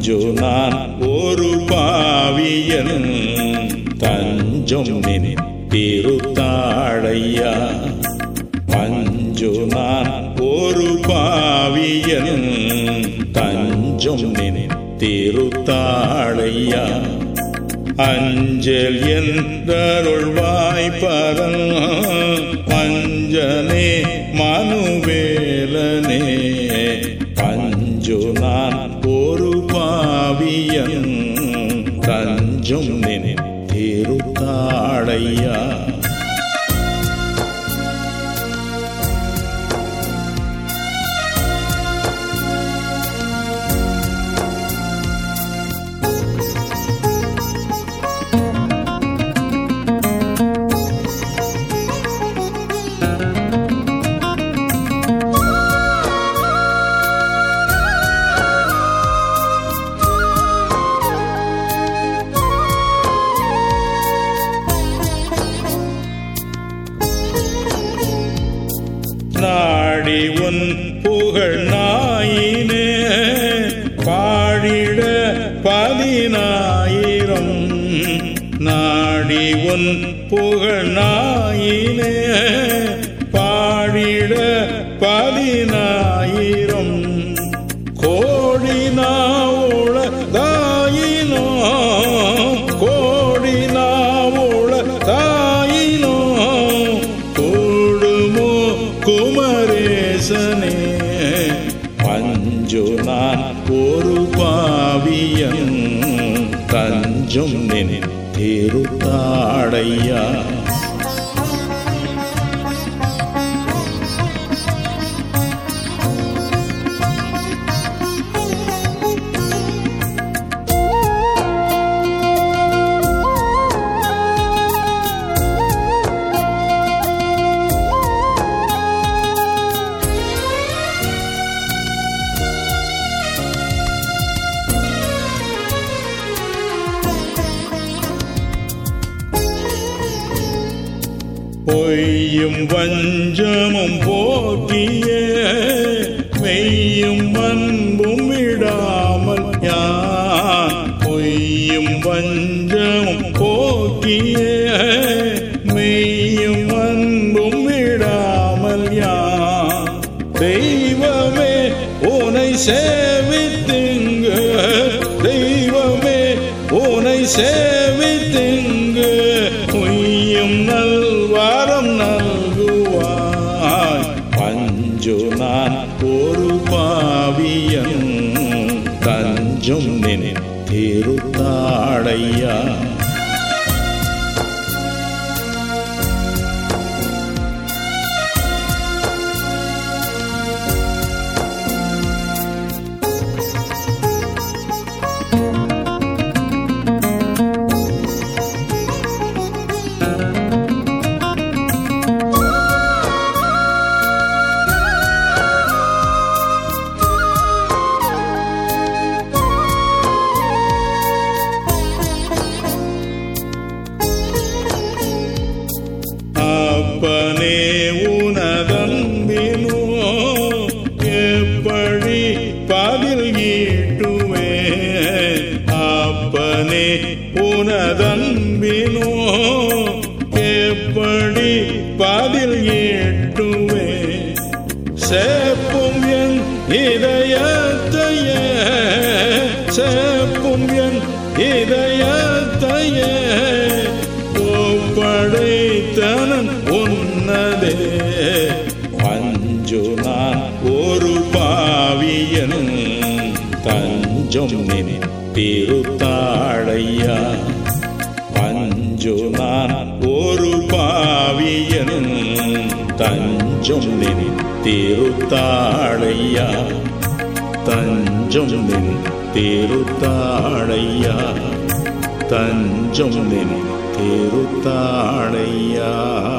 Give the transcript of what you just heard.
பஞ்சு நான் ஒரு பாவியன் தஞ்சம் நின் திருத்தாழையா பஞ்சு நான் ஒரு பாவியன் தஞ்சம் நின் திருத்தாழையா அஞ்சல் என்றருள்வாய் பரன் பஞ்சனே மனுவேலனே பஞ்சு நான் ஒரு பாவியன் தஞ்சம் நின் திருத்தாழையா நாடி உன் புகழ் நாயினே பாடிட பதினாயிரம் நாடி உன் புகழ் நாயினே பாடிட பதினாயிரம் கோடி நாவுள தாயினோ கோடி நாவுள தாயினோ கூடுமோ குமரேசனே பஞ்சு நான் ஒரு பாவியன் தஞ்சம் நின் திருத்தாடையா பொய்யும் வஞ்சமும் போக்கிய மெய்யும் அன்பும் விடாமல் யான் பொய்யும் வஞ்சமும் போக்கிய மெய்யும் அன்பும் விடாமல் யான் தெய்வமே உனை சேவித்துங்கு தெய்வமே உனை சேவித்துங்கு உய்யும் நல்வாரம் நல்குவாய் பஞ்சு நான் ஒரு பாவியன் தஞ்சம் நின் திருத்தாடையா அப்பனே உனதன்பினோ எப்படி பதில் ஈட்டுவே அப்பனே உனதன்பினோ எப்படி பதில் ஈட்டுவே சேப்பும் என் இதயத்தையே சேப்பும் என் இதயத்தையே ஒப்படைத்தனன் உன்னதே பஞ்சு நான் ஒரு பாவியன் தஞ்சம் நின் திருத்தாழையா பஞ்சு நான் ஒரு பாவியன் தஞ்சம் நின் திருத்தாழையா தஞ்சம் நின் திருத்தாழையா தஞ்சம் நின் திருத்தாழையா